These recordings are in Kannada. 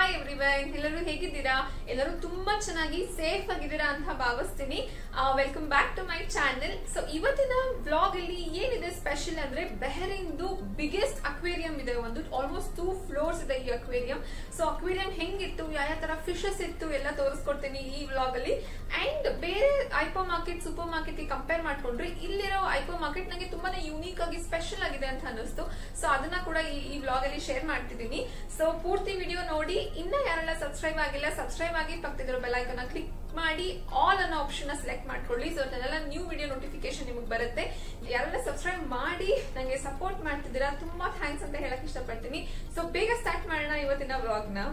ಹಾಯ್ ಎವ್ರಿವನ್ ಎಲ್ಲರೂ ಹೇಗಿದ್ದೀರಾ ಎಲ್ಲರೂ ತುಂಬಾ ಚೆನ್ನಾಗಿ ಸೇಫ್ ಆಗಿದ್ದೀರಾ ಅಂತ ಭಾವಿಸ್ತೀನಿ welcome back to my channel so ಇವತ್ತಿನ ವ್ಲಾಗ್ ಅಲ್ಲಿ ಏನಿದೆ ಸ್ಪೆಷಲ್ ಅಂದ್ರೆ ಬೆಹರಿಂದು ಬಿಗ್ಗೆಸ್ಟ್ ಅಕ್ವೇರಿಯಂ ಇದೆ ಒಂದು ಆಲ್ಮೋಸ್ಟ್ ಟೂ ಫ್ಲೋರ್ಸ್ ಇದೆ ಈ ಅಕ್ವೇರಿಯಂ ಸೊ ಅಕ್ವೇರಿಯಂ ಹೆಂಗಿತ್ತು ಯಾವ ಯಾವ ತರ ಫಿಶಸ್ ಇತ್ತು ಎಲ್ಲ ತೋರಿಸ್ಕೊಡ್ತೀನಿ ಈ ವ್ಲಾಗ್ ಅಲ್ಲಿ ಅಂಡ್ ಬೇರೆ ಐಪೋ ಮಾರ್ಕೆಟ್ ಸೂಪರ್ ಮಾರ್ಕೆಟ್ ಗೆ ಕಂಪೇರ್ ಮಾಡ್ಕೊಂಡ್ರೆ ಇಲ್ಲಿರೋ ಐಪೋ ಮಾರ್ಕೆಟ್ ನಂಗೆ ತುಂಬಾನೇ ಯೂನಿಕ್ ಆಗಿ ಸ್ಪೆಷಲ್ ಆಗಿದೆ ಅಂತ ಅನಿಸ್ತು ಸೊ ಅದನ್ನ ಕೂಡ ಈ ಈ ವ್ಲಾಗ್ ಅಲ್ಲಿ ಶೇರ್ ಮಾಡ್ತಿದ್ದೀನಿ ಸೊ ಪೂರ್ತಿ ವಿಡಿಯೋ ನೋಡಿ ಇನ್ನ ಯಾರೆಲ್ಲ ಸಬ್ಸ್ಕ್ರೈಬ್ ಆಗಿಲ್ಲ ಸಬ್ಸ್ಕ್ರೈಬ್ ಆಗಿ ಪಕ್ಕದಿರೋ ಬೆಲ್ ಐಕನ್ ಕ್ಲಿಕ್ ಮಾಡಿ ಆಲ್ ಅನ್ನೋ ಆಪ್ಷನ್ ಸೆಲೆಕ್ಟ್ ಮಾಡ್ಕೊಳ್ಳಿ ಸೊ ಅದನ್ನೆಲ್ಲ ನ್ಯೂ ವಿಡಿಯೋ ನೋಟಿಫಿಕೇಶನ್ ನಿಮಗೆ ಬರುತ್ತೆ ಯಾರೆಲ್ಲ ಸಬ್ಸ್ಕ್ರೈಬ್ ಮಾಡಿ ನಂಗೆ ಸಪೋರ್ಟ್ ಮಾಡ್ತಿದ್ದೀರಾ ತುಂಬಾ ಥ್ಯಾಂಕ್ಸ್ ಅಂತ ಹೇಳಕ್ ಇಷ್ಟಪಡ್ತೀನಿ ಸೊ ಬೇಗ ಸ್ಟಾರ್ಟ್ ಮಾಡೋಣ ಇವತ್ತಿನ ವ್ಲಾಗ್ ನ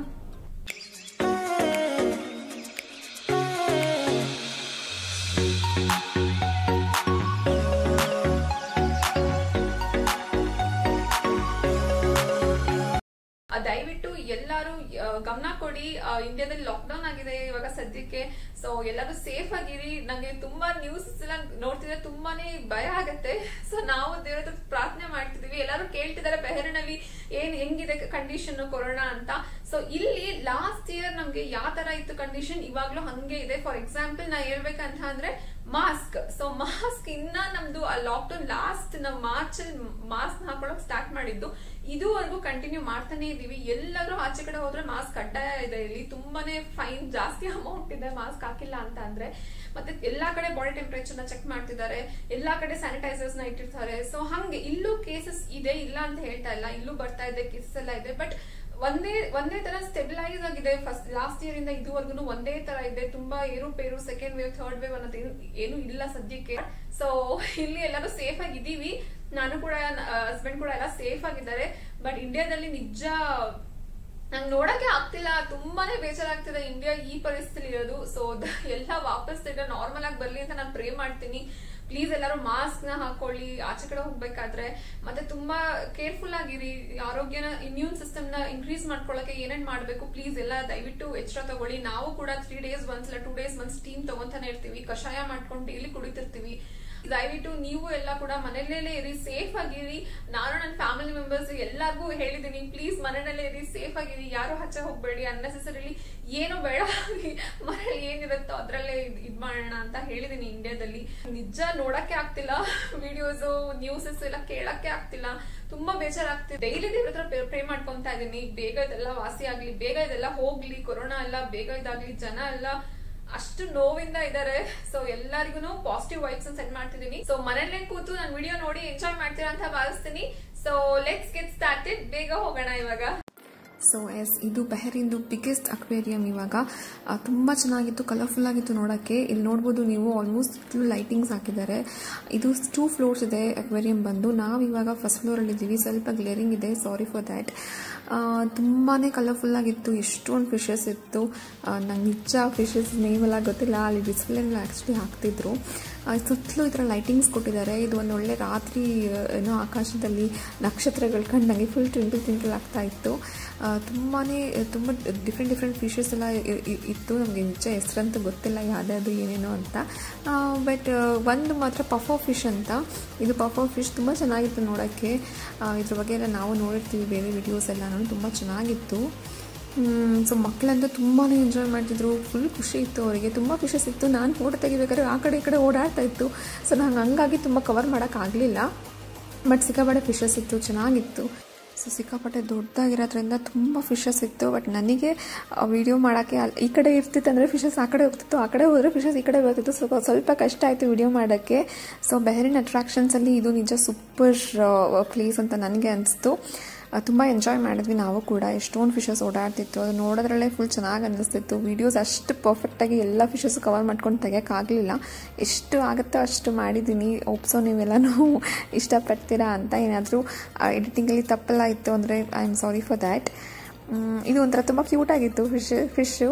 ಆ, ದಯವಿಟ್ಟು ಎಲ್ಲರೂ ಆ, ಗಮನ ಕೊಡಿ ಆ, ಇಂಡಿಯಾದಲ್ಲಿ ಲಾಕ್ಡೌನ್ ಆಗಿದೆ ಇವಾಗ ಸದ್ಯಕ್ಕೆ ಸೊ ಎಲ್ಲರೂ ಸೇಫ್ ಆಗಿರಿ ನಂಗೆ ತುಂಬಾ ನ್ಯೂಸ್ ಎಲ್ಲ ನೋಡ್ತಿದ್ರೆ ತುಂಬಾನೇ ಭಯ ಆಗತ್ತೆ ಸೊ ನಾವು ದೇವ್ರ ಹತ್ರ ಪ್ರಾರ್ಥನೆ ಮಾಡ್ತಿದೀವಿ ಎಲ್ಲರೂ ಕೇಳ್ತಿದ್ದಾರೆ ಬೆಹರಿನಲ್ಲಿ ಏನ್ ಹೆಂಗಿದೆ ಕಂಡೀಷನ್ ಕೊರೋನಾ ಅಂತ ಸೊ ಇಲ್ಲಿ ಲಾಸ್ಟ್ ಇಯರ್ ನಮ್ಗೆ ಯಾವ ತರ ಇತ್ತು ಕಂಡೀಷನ್ ಇವಾಗ್ಲೂ ಹಂಗೆ ಇದೆ ಫಾರ್ ಎಕ್ಸಾಂಪಲ್ ನಾ ಹೇಳ್ಬೇಕಂತ ಅಂದ್ರೆ ಮಾಸ್ಕ್ ಸೊ ಮಾಸ್ಕ್ ಇನ್ನ ನಮ್ದು ಆ ಲಾಕ್ಡೌನ್ ಲಾಸ್ಟ್ ನಮ್ ಮಾರ್ಚ್ ಅಲ್ಲಿ ಮಾಸ್ಕ್ ಹಾಕೊಳಕ್ ಸ್ಟಾರ್ಟ್ ಮಾಡಿದ್ದು ಇದುವರೆಗೂ ಕಂಟಿನ್ಯೂ ಮಾಡ್ತಾನೆ ಇದೀವಿ ಎಲ್ಲರೂ ಆಚೆ ಕಡೆ ಹೋದ್ರೆ ಮಾಸ್ಕ್ ಕಡ್ಡಾಯ ಇದೆ ಇಲ್ಲಿ ತುಂಬಾನೇ ಫೈನ್ ಜಾಸ್ತಿ ಅಮೌಂಟ್ ಇದೆ ಮಾಸ್ಕ್ ಹಾಕಿಲ್ಲ ಅಂತ ಅಂದ್ರೆ ಮತ್ತೆ ಎಲ್ಲಾ ಕಡೆ ಬಾಡಿ ಟೆಂಪರೇಚರ್ ನ ಚೆಕ್ ಮಾಡ್ತಿದ್ದಾರೆ ಎಲ್ಲಾ ಕಡೆ ಸ್ಯಾನಿಟೈಸರ್ಸ್ ನ ಇಟ್ಟಿರ್ತಾರೆ ಸೊ ಹಂಗೆ ಇಲ್ಲೂ ಕೇಸಸ್ ಇದೆ ಇಲ್ಲ ಅಂತ ಹೇಳ್ತಾ ಇಲ್ಲ ಇಲ್ಲೂ ಬರ್ತಾ ಇದೆ ಕೇಸಸ್ ಎಲ್ಲ ಇದೆ ಬಟ್ ಒಂದೇ ಒಂದೇ ತರ ಸ್ಟೆಬಿಲೈಸ್ ಆಗಿದೆ ಫಸ್ಟ್ ಲಾಸ್ಟ್ ಇಯರ್ ಇಂದ ಇದುವರೆಗೂ ಒಂದೇ ತರ ಇದೆ ತುಂಬಾ ಏರುಪೇರು ಸೆಕೆಂಡ್ ವೇವ್ ಥರ್ಡ್ ವೇವ್ ಅನ್ನೋದು ಏನು- ಏನು ಇಲ್ಲ ಸದ್ಯಕ್ಕೆ ಸೊ ಇಲ್ಲಿ ಎಲ್ಲರೂ ಸೇಫ್ ಆಗಿದ್ದೀವಿ ನಾನು ಕೂಡ ಹಸ್ಬೆಂಡ್ ಕೂಡ ಎಲ್ಲ ಸೇಫ್ ಆಗಿದ್ದಾರೆ ಬಟ್ ಇಂಡಿಯಾದಲ್ಲಿ ನಿಜ ನಂಗೆ ನೋಡಕ್ಕೆ ಆಗ್ತಿಲ್ಲ ತುಂಬಾನೇ ಬೇಜಾರಾಗ್ತಿದೆ ಇಂಡಿಯಾ ಈ ಪರಿಸ್ಥಿತಿ ಇರೋದು ಸೊ ಎಲ್ಲ ವಾಪಸ್ ಈಗ ನಾರ್ಮಲ್ ಆಗಿ ಬರ್ಲಿ ಅಂತ ನಾನು ಪ್ರೇ ಮಾಡ್ತೀನಿ ಪ್ಲೀಸ್ ಎಲ್ಲರೂ ಮಾಸ್ಕ್ ನ ಹಾಕೊಳ್ಳಿ ಆಚೆ ಕಡೆ ಹೋಗ್ಬೇಕಾದ್ರೆ ಮತ್ತೆ ತುಂಬಾ ಕೇರ್ಫುಲ್ ಆಗಿರಿ ಆರೋಗ್ಯನ ಇಮ್ಯೂನ್ ಸಿಸ್ಟಮ್ ನ ಇನ್ಕ್ರೀಸ್ ಮಾಡ್ಕೊಳ್ಳಕ್ಕೆ ಏನೇನ್ ಮಾಡ್ಬೇಕು ಪ್ಲೀಸ್ ಎಲ್ಲ ದಯವಿಟ್ಟು ಎಚ್ಚರ ತಗೊಳ್ಳಿ ನಾವು ಕೂಡ ತ್ರೀ ಡೇಸ್ ಒನ್ಸ್ ಇಲ್ಲ ಟೂ ಡೇಸ್ ಒನ್ಸ್ ಟೀಮ್ ತಗೊಂತಾನೆ ಇರ್ತೀವಿ ಕಷಾಯ ಮಾಡ್ಕೊಂಡು ಡೈಲಿ ಕುಡಿತಿರ್ತೀವಿ ದಯವಿಟ್ಟು ನೀವು ಎಲ್ಲ ಕೂಡ ಮನೆಯಲ್ಲೇ ಇರಿ ಸೇಫ್ ಆಗಿರಿ ನಾನು ನನ್ನ ಫ್ಯಾಮಿಲಿ ಮೆಂಬರ್ಸ್ ಎಲ್ಲರಿಗೂ ಹೇಳಿದೀನಿ ಪ್ಲೀಸ್ ಮನೆಯಲ್ಲೇ ಇರಿ ಸೇಫ್ ಆಗಿರಿ ಯಾರು ಹಚ್ಚ ಹೋಗ್ಬೇಡಿ ಅನ್ನೆಸೆಸರಿಲಿ ಏನು ಬೇಡ ಮನೇಲಿ ಏನಿರುತ್ತೋ ಅದ್ರಲ್ಲೇ ಇದ್ ಇದ್ ಮಾಡೋಣ ಅಂತ ಹೇಳಿದೀನಿ ಇಂಡಿಯಾದಲ್ಲಿ ನಿಜ ನೋಡಕ್ಕೆ ಆಗ್ತಿಲ್ಲ ವಿಡಿಯೋಸ್ ನ್ಯೂಸಸ್ ಎಲ್ಲ ಕೇಳಕ್ಕೆ ಆಗ್ತಿಲ್ಲ ತುಂಬಾ ಬೇಜಾರಾಗ್ತಿದೆ ಡೈಲಿ ದೇವ್ರ ಹತ್ರ ಪ್ರೇ ಮಾಡ್ಕೊಂತ ಇದೀನಿ ಬೇಗ ಇದೆಲ್ಲ ವಾಸಿ ಆಗ್ಲಿ ಬೇಗ ಇದೆಲ್ಲ ಹೋಗ್ಲಿ ಕೊರೋನಾ ಎಲ್ಲ ಬೇಗ ಇದಾಗ್ಲಿ ಜನ ಎಲ್ಲ ಅಷ್ಟು ನೋವಿಂದ ಇದಾರೆ ಸೊ ಎಲ್ಲರಿಗೂ ಪಾಸಿಟಿವ್ ವೈಬ್ಸ್ ಸೆಂಡ್ ಮಾಡ್ತಿದೀನಿ ಸೊ ಮನೇಲೆ ಕೂತು ನಾನು ವಿಡಿಯೋ ನೋಡಿ ಎಂಜಾಯ್ ಮಾಡ್ತೀರಾ ಅಂತ ಭಾವಿಸ್ತೀನಿ ಸೊ ಲೆಟ್ಸ್ ಗೆಟ್ ಸ್ಟಾರ್ಟೆಡ್ ಬೇಗ ಹೋಗೋಣ ಇವಾಗ ಸೊ ಎಸ್ ಇದು ಬೆಹರಿಂದು ಬಿಗ್ಗೆಸ್ಟ್ ಅಕ್ವೇರಿಯಂ ಇವಾಗ ಆ, ತುಂಬ ಚೆನ್ನಾಗಿತ್ತು ಕಲರ್ಫುಲ್ ಆಗಿತ್ತು ನೋಡೋಕ್ಕೆ ಇಲ್ಲಿ ನೋಡ್ಬೋದು ನೀವು ಆಲ್ಮೋಸ್ಟ್ ಫುಲ್ ಲೈಟಿಂಗ್ಸ್ ಹಾಕಿದ್ದಾರೆ ಇದು ಟೂ ಫ್ಲೋರ್ಸ್ ಇದೆ ಅಕ್ವೇರಿಯಂ ಬಂದು ನಾವು ಇವಾಗ ಫಸ್ಟ್ ಫ್ಲೋರಲ್ಲಿ ಇದ್ದೀವಿ ಸ್ವಲ್ಪ ಗ್ಲೇರಿಂಗ್ ಇದೆ ಸಾರಿ ಫಾರ್ ದ್ಯಾಟ್ ತುಂಬಾ ಕಲರ್ಫುಲ್ ಆಗಿತ್ತು ಎಷ್ಟೊಂದು ಫಿಶಸ್ ಇತ್ತು ನಂಗೆ ನಿಜ ಫಿಶಸ್ ನೇಮೆಲ್ಲ ಗೊತ್ತಿಲ್ಲ ಅಲ್ಲಿ ಡಿಸ್ಪ್ಲೇನೆಲ್ಲ ಆ್ಯಕ್ಚುಲಿ ಹಾಕ್ತಿದ್ರು ಆ, ಸುತ್ತಲೂ ಈ ಥರ ಲೈಟಿಂಗ್ಸ್ ಕೊಟ್ಟಿದ್ದಾರೆ ಇದು ಒಂದು ಒಳ್ಳೆ ರಾತ್ರಿ ಆ, ಏನೋ ಆಕಾಶದಲ್ಲಿ ನಕ್ಷತ್ರಗಳು ಕಂಡಂಗೆ ಫುಲ್ ಟ್ವಿಂಕಲ್ ಟ್ವಿಂಕಲ್ ಆಗ್ತಾ ಇತ್ತು ತುಂಬಾ ತುಂಬ ಡಿಫ್ರೆಂಟ್ ಡಿಫ್ರೆಂಟ್ ಫಿಶಸ್ ಎಲ್ಲ ಇ- ಇ- ಇತ್ತು ನಮಗೆ ನಿಜ ಹೆಸರಂತೂ ಗೊತ್ತಿಲ್ಲ ಯಾವ್ದಾದ್ರು ಏನೇನೋ ಅಂತ ಬಟ್ ಒಂದು ಮಾತ್ರ ಪಫೋ ಫಿಶ್ ಅಂತ ಇದು ಪಫೋ ಫಿಶ್ ತುಂಬ ಚೆನ್ನಾಗಿತ್ತು ನೋಡೋಕ್ಕೆ ಇದ್ರ ಬಗ್ಗೆ ಎಲ್ಲ ನಾವು ನೋಡಿರ್ತೀವಿ ಬೇರೆ ವಿಡಿಯೋಸ್ ಎಲ್ಲನೂ ತುಂಬ ಚೆನ್ನಾಗಿತ್ತು ಸೊ ಮಕ್ಕಳಂತೂ ತುಂಬಾ ಎಂಜಾಯ್ ಮಾಡ್ತಿದ್ರು ಫುಲ್ ಖುಷಿ ಇತ್ತು ಅವರಿಗೆ ತುಂಬ ಫಿಶಸ್ ಇತ್ತು ನಾನು ಫೋಟೋ ತೆಗಿಬೇಕಾದ್ರೆ ಆ ಕಡೆ ಈ ಕಡೆ ಓಡಾಡ್ತಾ ಇತ್ತು ಸೊ ನಂಗೆ ಹಂಗಾಗಿ ತುಂಬ ಕವರ್ ಮಾಡೋಕ್ಕಾಗಲಿಲ್ಲ ಬಟ್ ಸಿಕ್ಕಾಪಟ್ಟೆ ಫಿಶಸ್ ಇತ್ತು ಚೆನ್ನಾಗಿತ್ತು ಸೊ ಸಿಕ್ಕಾಪಟ್ಟೆ ದೊಡ್ಡದಾಗಿರೋದ್ರಿಂದ ತುಂಬ ಫಿಶಸ್ ಇತ್ತು ಬಟ್ ನನಗೆ ವಿಡಿಯೋ ಮಾಡೋಕ್ಕೆ ಅಲ್ಲಿ ಈ ಕಡೆ ಇರ್ತಿತ್ತು ಅಂದರೆ ಫಿಶಸ್ ಆ ಕಡೆ ಹೋಗ್ತಿತ್ತು ಆ ಕಡೆ ಹೋದರೆ ಫಿಶಸ್ ಈ ಕಡೆ ಬರ್ತಿತ್ತು ಸ್ವಲ್ಪ ಸ್ವಲ್ಪ ಕಷ್ಟ ಆಯಿತು ವಿಡಿಯೋ ಮಾಡೋಕ್ಕೆ ಸೊ ಬೆಹರಿನ್ ಅಟ್ರಾಕ್ಷನ್ಸಲ್ಲಿ ಇದು ನಿಜ ಸೂಪರ್ ಪ್ಲೇಸ್ ಅಂತ ನನಗೆ ಅನಿಸ್ತು ತುಂಬ ಎಂಜಾಯ್ ಮಾಡಿದ್ವಿ ನಾವು ಕೂಡ ಎಷ್ಟೊಂದು ಫಿಶಸ್ ಓಡಾಡ್ತಿತ್ತು ಅದು ನೋಡೋದ್ರಲ್ಲೇ ಫುಲ್ ಚೆನ್ನಾಗಿ ಅನ್ನಿಸ್ತಿತ್ತು ವೀಡಿಯೋಸ್ ಅಷ್ಟು ಪರ್ಫೆಕ್ಟಾಗಿ ಎಲ್ಲ ಫಿಶಸ್ ಕವರ್ ಮಾಡ್ಕೊಂಡು ತೆಗಿಯೋಕ್ಕಾಗಲಿಲ್ಲ ಎಷ್ಟು ಆಗುತ್ತೋ ಅಷ್ಟು ಮಾಡಿದ್ದೀನಿ ಒಪ್ಸೋ ನೀವೆಲ್ಲನೂ ಇಷ್ಟಪಡ್ತೀರಾ ಅಂತ ಏನಾದರೂ ಎಡಿಟಿಂಗಲ್ಲಿ ತಪ್ಪೆಲ್ಲ ಇತ್ತು ಅಂದರೆ I am sorry for that ಇದು ಒಂಥರ ತುಂಬ ಕ್ಯೂಟಾಗಿತ್ತು ಫಿಶ್ ಫಿಶ್ಶು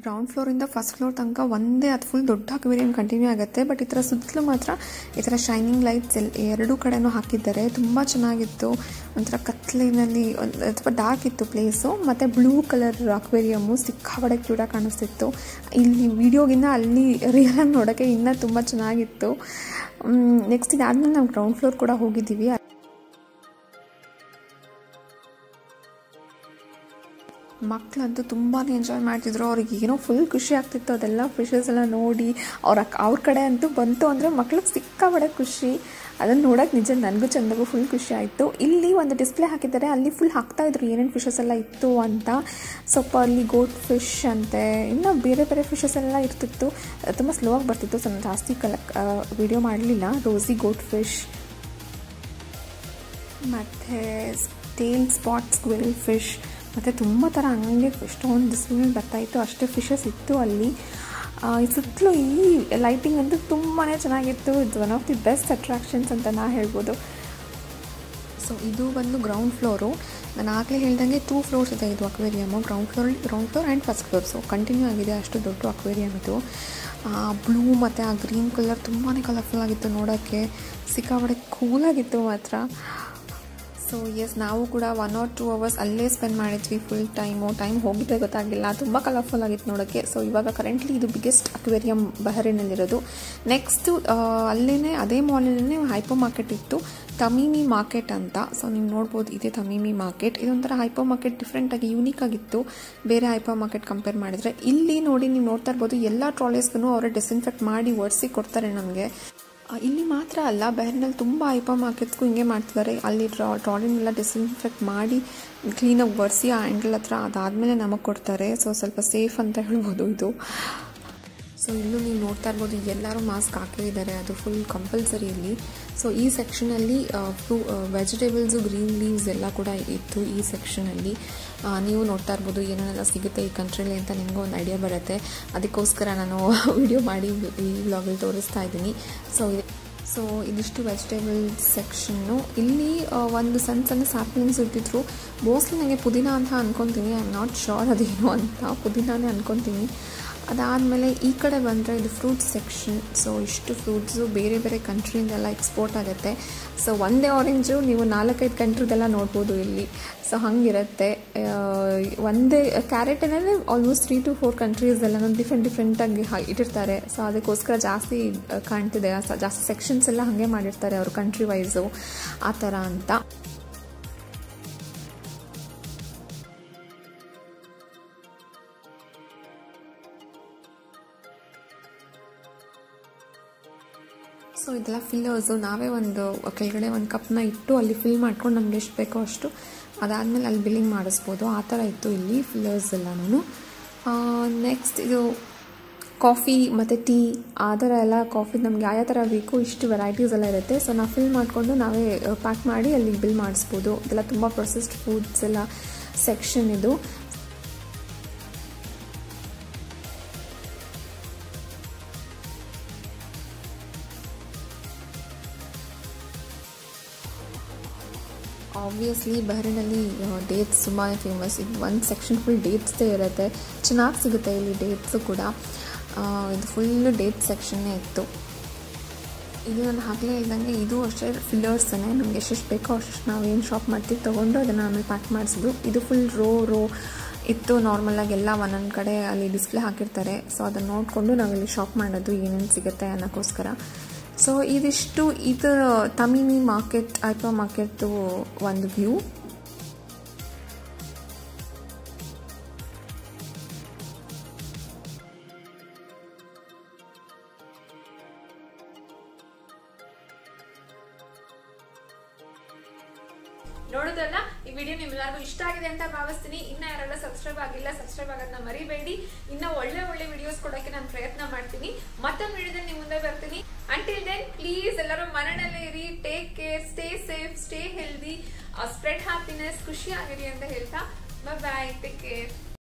ಗ್ರೌಂಡ್ ಫ್ಲೋರಿಂದ ಫಸ್ಟ್ ಫ್ಲೋರ್ ತನಕ ಒಂದೇ ಅದು ಫುಲ್ ದೊಡ್ಡ ಅಕ್ವೇರಿಯಂ ಕಂಟಿನ್ಯೂ ಆಗುತ್ತೆ ಬಟ್ ಈ ಥರ ಸುತ್ತಲೂ ಮಾತ್ರ ಈ ಥರ ಶೈನಿಂಗ್ ಲೈಟ್ಸ್ ಎಲ್ ಎರಡೂ ಕಡೆನೂ ಹಾಕಿದ್ದಾರೆ ತುಂಬ ಚೆನ್ನಾಗಿತ್ತು ಒಂಥರ ಕತ್ಲಿನಲ್ಲಿ ಒಂದು ಅಥವಾ ಡಾರ್ಕ್ ಇತ್ತು ಪ್ಲೇಸು ಮತ್ತು ಬ್ಲೂ ಕಲರ್ ಅಕ್ವೇರಿಯಮ್ಮು ಸಿಕ್ಕಾಪಡೆ ಕ್ಯೂಟಾಗಿ ಕಾಣಿಸ್ತಿತ್ತು ಇಲ್ಲಿ ವಿಡಿಯೋಗಿನ್ನ ಅಲ್ಲಿ ರಿಯಲಾಗಿ ನೋಡೋಕ್ಕೆ ಇನ್ನೂ ತುಂಬ ಚೆನ್ನಾಗಿತ್ತು ನೆಕ್ಸ್ಟ್ ಇದಾದಮೇಲೆ ನಾವು ಗ್ರೌಂಡ್ ಫ್ಲೋರ್ ಕೂಡ ಹೋಗಿದ್ದೀವಿ ಮಕ್ಕಳಂತೂ ತುಂಬಾ ಎಂಜಾಯ್ ಮಾಡ್ತಿದ್ರು ಅವ್ರಿಗೆ ಏನೋ ಫುಲ್ ಖುಷಿ ಆಗ್ತಿತ್ತು ಅದೆಲ್ಲ ಫಿಶಸ್ ಎಲ್ಲ ನೋಡಿ ಅವ್ರ ಅವ್ರ ಕಡೆ ಅಂತೂ ಬಂತು ಅಂದರೆ ಮಕ್ಳಿಗೆ ಸಿಕ್ಕಾಬಡೆ ಖುಷಿ ಅದನ್ನು ನೋಡೋಕೆ ನಿಜ ನನಗೂ ಚಂದಗೂ ಫುಲ್ ಖುಷಿ ಆಯಿತು ಇಲ್ಲಿ ಒಂದು ಡಿಸ್ಪ್ಲೇ ಹಾಕಿದ್ದಾರೆ ಅಲ್ಲಿ ಫುಲ್ ಹಾಕ್ತಾ ಇದ್ರು ಏನೇನು ಫಿಶಸ್ ಎಲ್ಲ ಇತ್ತು ಅಂತ ಸ್ವಲ್ಪ ಅಲ್ಲಿ ಗೋಟ್ ಫಿಶ್ ಅಂತೆ ಇನ್ನು ಬೇರೆ ಬೇರೆ ಫಿಶಸ್ ಎಲ್ಲ ಇರ್ತಿತ್ತು ತುಂಬ ಸ್ಲೋ ಆಗಿ ಬರ್ತಿತ್ತು ಸ್ವಲ್ಪ ಜಾಸ್ತಿ ಕಲಕ್ ವಿಡಿಯೋ ಮಾಡಲಿಲ್ಲ ರೋಸಿ ಗೋಟ್ ಫಿಶ್ ಮತ್ತು ಟೇಲ್ ಸ್ಪಾಟ್ ಸ್ಕ್ವಿಲ್ ಫಿಶ್ ಮತ್ತು ತುಂಬ ಥರ ಹಂಗೆ ಎಷ್ಟೊಂದು ಡಿಸ್ಪ್ಲೇ ಬರ್ತಾಯಿತ್ತು ಅಷ್ಟೇ ಫಿಶಸ್ ಇತ್ತು ಅಲ್ಲಿ ಸುತ್ತಲೂ ಈ ಲೈಟಿಂಗ್ ಅಂತೂ ತುಂಬಾ ಚೆನ್ನಾಗಿತ್ತು ಇದು one of the best attractions ಅಂತ ನಾ ಹೇಳ್ಬೋದು ಸೊ ಇದು ಬಂದು ಗ್ರೌಂಡ್ ಫ್ಲೋರು ನಾನು ಆಗಲೇ ಹೇಳ್ದಂಗೆ ಟೂ ಫ್ಲೋರ್ಸ್ ಇದೆ ಇದು aquarium ground floor ground floor and first floor so continue ಆಗಿದೆ ಅಷ್ಟು ದೊಡ್ಡ ಅಕ್ವೇರಿಯಮ್ ಇದು ಬ್ಲೂ ಮತ್ತು ಆ ಗ್ರೀನ್ ಕಲರ್ ತುಂಬಾ ಕಲರ್ಫುಲ್ ಆಗಿತ್ತು ನೋಡೋಕ್ಕೆ ಸಿಕ್ಕಾಪಡೆ ಕೂಲಾಗಿತ್ತು ಮಾತ್ರ ಸೊ ಎಸ್ ನಾವು ಕೂಡ ಒನ್ ಆರ್ ಟೂ ಅವರ್ಸ್ ಅಲ್ಲೇ ಸ್ಪೆಂಡ್ ಮಾಡಿದ್ವಿ ಫುಲ್ ಟೈಮು ಟೈಮ್ ಹೋಗಿದ್ದೆ ಗೊತ್ತಾಗಿಲ್ಲ ತುಂಬ ಕಲರ್ಫುಲ್ ಆಗಿತ್ತು ನೋಡೋಕ್ಕೆ ಸೊ ಇವಾಗ ಕರೆಂಟ್ಲಿ ಇದು ಬಿಗ್ಗೆಸ್ಟ್ ಅಕ್ವೇರಿಯಂ ಬಹರೇನಲ್ಲಿರೋದು ನೆಕ್ಸ್ಟು ಅಲ್ಲೇ ಅದೇ ಮಾಲಲ್ಲೇ ಹೈಪೋ ಮಾರ್ಕೆಟ್ ಇತ್ತು ತಮೀಮಿ ಮಾರ್ಕೆಟ್ ಅಂತ ಸೊ ನೀವು ನೋಡ್ಬೋದು ಇದೇ ತಮೀಮಿ ಮಾರ್ಕೆಟ್ ಇದೊಂಥರ ಹೈಪೋ ಮಾರ್ಕೆಟ್ ಡಿಫ್ರೆಂಟಾಗಿ ಯೂನಿಕ್ ಆಗಿತ್ತು ಬೇರೆ ಹೈಪೋ ಮಾರ್ಕೆಟ್ ಕಂಪೇರ್ ಮಾಡಿದರೆ ಇಲ್ಲಿ ನೋಡಿ ನೀವು ನೋಡ್ತಾ ಇರ್ಬೋದು ಎಲ್ಲ ಟ್ರಾಲೀಸ್ಗೂ ಅವರೇ ಡಿಸ್ಇನ್ಫೆಕ್ಟ್ ಮಾಡಿ ಒರೆಸಿ ಕೊಡ್ತಾರೆ ನಮಗೆ ಇಲ್ಲಿ ಮಾತ್ರ ಅಲ್ಲ ಬೇರೆನಲ್ಲಿ ತುಂಬ ಹೈಪರ್ ಮಾರ್ಕೆಟ್ಸ್ಗೂ ಹಿಂಗೆ ಮಾಡ್ತಿದ್ದಾರೆ ಅಲ್ಲಿ ಟ್ರಾ ಟ್ರಾಲಿನೆಲ್ಲ ಡಿಸ್ಇನ್ಫೆಕ್ಟ್ ಮಾಡಿ ಕ್ಲೀನಾಗಿ ಒರೆಸಿ ಆ ಆ್ಯಂಗಲ್ ಹತ್ರ ಅದಾದಮೇಲೆ ನಮಗೆ ಕೊಡ್ತಾರೆ ಸೊ ಸ್ವಲ್ಪ ಸೇಫ್ ಅಂತ ಹೇಳ್ಬೋದು ಇದು ಸೊ ಇಲ್ಲೂ ನೀವು ನೋಡ್ತಾ ಇರ್ಬೋದು ಎಲ್ಲರೂ ಮಾಸ್ಕ್ ಹಾಕಿದ್ದಾರೆ ಅದು ಫುಲ್ ಕಂಪಲ್ಸರಿ ಇಲ್ಲಿ ಸೊ ಈ ಸೆಕ್ಷನಲ್ಲಿ ಫ್ರೂ ವೆಜಿಟೇಬಲ್ಸು ಗ್ರೀನ್ ಲೀವ್ಸ್ ಎಲ್ಲ ಕೂಡ ಇತ್ತು ಈ ಸೆಕ್ಷನಲ್ಲಿ ನೀವು ನೋಡ್ತಾ ಇರ್ಬೋದು ಏನೇನೆಲ್ಲ ಸಿಗುತ್ತೆ ಈ ಕಂಟ್ರಿಲಿ ಅಂತ ನಿಮಗೂ ಒಂದು ಐಡಿಯಾ ಬರುತ್ತೆ ಅದಕ್ಕೋಸ್ಕರ ನಾನು ವಿಡಿಯೋ ಮಾಡಿ ಈ ವ್ಲಾಗಲ್ಲಿ ತೋರಿಸ್ತಾ ಇದ್ದೀನಿ ಸೊ ಸೊ ಇದಿಷ್ಟು ವೆಜಿಟೇಬಲ್ ಸೆಕ್ಷನ್ನು ಇಲ್ಲಿ ಒಂದು ಸಣ್ಣ ಸಣ್ಣ ಸ್ಯಾಪ್ಲಿಂಗ್ಸ್ ಇಟ್ಟಿದ್ರು ಮೋಸ್ಟ್ಲಿ ನನಗೆ ಪುದೀನ ಅಂತ ಅನ್ಕೊತೀನಿ ಐ ಆಮ್ ನಾಟ್ ಶೋರ್ ಅದೇನು ಅಂತ ಪುದೀನಾನೇ ಅನ್ಕೊತೀನಿ ಅದಾದಮೇಲೆ ಈ ಕಡೆ ಬಂದರೆ ಇದು ಫ್ರೂಟ್ಸ್ ಸೆಕ್ಷನ್ ಸೊ ಇಷ್ಟು ಫ್ರೂಟ್ಸು ಬೇರೆ ಬೇರೆ ಕಂಟ್ರಿಯಿಂದೆಲ್ಲ ಎಕ್ಸ್ಪೋರ್ಟ್ ಆಗುತ್ತೆ ಸೊ ಒಂದೇ ಆರೆಂಜು ನೀವು ನಾಲ್ಕೈದು ಕಂಟ್ರಿದೆಲ್ಲ ನೋಡ್ಬೋದು ಇಲ್ಲಿ ಸೊ ಹಂಗಿರುತ್ತೆ ಒಂದೇ ಕ್ಯಾರೆಟಿನಲ್ಲೇ ಆಲ್ಮೋಸ್ಟ್ ತ್ರೀ ಟು ಫೋರ್ ಕಂಟ್ರೀಸೆಲ್ಲ ಡಿಫ್ರೆಂಟ್ ಡಿಫ್ರೆಂಟಾಗಿ ಇಟ್ಟಿರ್ತಾರೆ ಸೊ ಅದಕ್ಕೋಸ್ಕರ ಜಾಸ್ತಿ ಕಾಣ್ತಿದೆ ಜಾಸ್ತಿ ಸೆಕ್ಷನ್ಸ್ ಎಲ್ಲ ಹಾಗೆ ಮಾಡಿರ್ತಾರೆ ಅವರು ಕಂಟ್ರಿ ವೈಸು ಆ ಥರ ಅಂತ ಸೊ ಇದೆಲ್ಲ ಫಿಲ್ಲರ್ಸು ನಾವೇ ಒಂದು ಕೆಳಗಡೆ ಒಂದು ಕಪ್ನ ಇಟ್ಟು ಅಲ್ಲಿ ಫಿಲ್ ಮಾಡ್ಕೊಂಡು ನಮ್ಗೆ ಎಷ್ಟು ಬೇಕೋ ಅಷ್ಟು ಅದಾದಮೇಲೆ ಅಲ್ಲಿ ಬಿಲ್ಲಿಂಗ್ ಮಾಡಿಸ್ಬೋದು ಆ ಥರ ಇತ್ತು ಇಲ್ಲಿ ಫಿಲ್ಲರ್ಸ್ ಎಲ್ಲನೂ ನೆಕ್ಸ್ಟ್ ಇದು ಕಾಫಿ ಮತ್ತು ಟೀ ಆ ಥರ ಎಲ್ಲ ಕಾಫಿ ನಮ್ಗೆ ಯಾವ ಥರ ಬೇಕು ಇಷ್ಟು ವೆರೈಟೀಸ್ ಎಲ್ಲ ಇರುತ್ತೆ ಸೊ ನಾವು ಫಿಲ್ ಮಾಡಿಕೊಂಡು ನಾವೇ ಪ್ಯಾಕ್ ಮಾಡಿ ಅಲ್ಲಿ ಬಿಲ್ ಮಾಡಿಸ್ಬೋದು ಇದೆಲ್ಲ ತುಂಬ ಪ್ರೊಸೆಸ್ಡ್ ಫುಡ್ಸ್ ಎಲ್ಲ ಸೆಕ್ಷನ್ ಇದು ಆಬ್ವಿಯಸ್ಲಿ ಬಹ್ರೇನಲ್ಲಿ ಡೇಟ್ಸ್ ತುಂಬಾ ಫೇಮಸ್ ಇದು ಒಂದು ಸೆಕ್ಷನ್ ಫುಲ್ ಡೇಟ್ಸ್ದೇ ಇರುತ್ತೆ ಚೆನ್ನಾಗಿ ಸಿಗುತ್ತೆ ಇಲ್ಲಿ ಡೇಟ್ಸು ಕೂಡ ಇದು ಫುಲ್ ಡೇಟ್ ಸೆಕ್ಷನ್ನೇ ಇತ್ತು ಇದು ನಾನು ಆಗಲೇ ಹೇಳ್ದಂಗೆ ಇದು ಅಷ್ಟೇ ಫಿಲ್ಲರ್ಸೇ ನಮಗೆ ಎಷ್ಟೆಷ್ಟು ಬೇಕೋ ಅಷ್ಟು ನಾವೇನು ಶಾಪ್ ಮಾಡ್ತೀವಿ ತೊಗೊಂಡು ಅದನ್ನು ಆಮೇಲೆ ಪ್ಯಾಕ್ ಮಾಡಿಸಿದ್ದು ಇದು ಫುಲ್ ರೋ ರೋ ಇತ್ತು ನಾರ್ಮಲಾಗಿ ಎಲ್ಲ ಒಂದೊಂದು ಕಡೆ ಅಲ್ಲಿ ಡಿಸ್ಪ್ಲೇ ಹಾಕಿರ್ತಾರೆ ಸೊ ಅದನ್ನು ನೋಡಿಕೊಂಡು ನಾವಿಲ್ಲಿ ಶಾಪ್ ಮಾಡೋದು ಏನೇನು ಸಿಗುತ್ತೆ ಅನ್ನೋಕ್ಕೋಸ್ಕರ ಸೊ ಇದಿಷ್ಟು ಇದು ತಮೀಮಿ ಮಾರ್ಕೆಟ್ ಐಪಾ ಮಾರ್ಕೆಟ್ದು ಒಂದು ವ್ಯೂ ನೋಡೋದಲ್ಲ ಈ ವಿಡಿಯೋ ನಿಮ್ಮೆಲ್ಲರಿಗೂ ಇಷ್ಟ ಆಗಿದೆ ಅಂತ ಭಾವಿಸ್ತೀನಿ ಇನ್ನ ಯಾರೆಲ್ಲ ಸಬ್ಸ್ಕ್ರೈಬ್ ಆಗಿಲ್ಲ ಸಬ್ಸ್ಕ್ರೈಬ್ ಆಗೋದನ್ನ ಮರಿಬೇಡಿ ಇನ್ನ ಒಳ್ಳೆ ಒಳ್ಳೆ ವಿಡಿಯೋಸ್ ಕೊಡೋಕೆ ನಾನು ಪ್ರಯತ್ನ ಮಾಡ್ತೀನಿ ಮತ್ತೊಂದು ವಿಡಿಯೋದಲ್ಲಿ ನಿಮ್ಮ ಮುಂದೆ ಬರ್ತೀನಿ ಅಂಟಿಲ್ ದೆನ್ ಪ್ಲೀಸ್ ಎಲ್ಲರೂ ಮನೆಯಲ್ಲೇ ಇರಿ take care stay safe stay healthy spread happiness ಖುಷಿಯಾಗಿರಿ ಅಂತ ಹೇಳ್ತಾ ಬಾಯ್ ಟೇಕ್ ಕೇರ್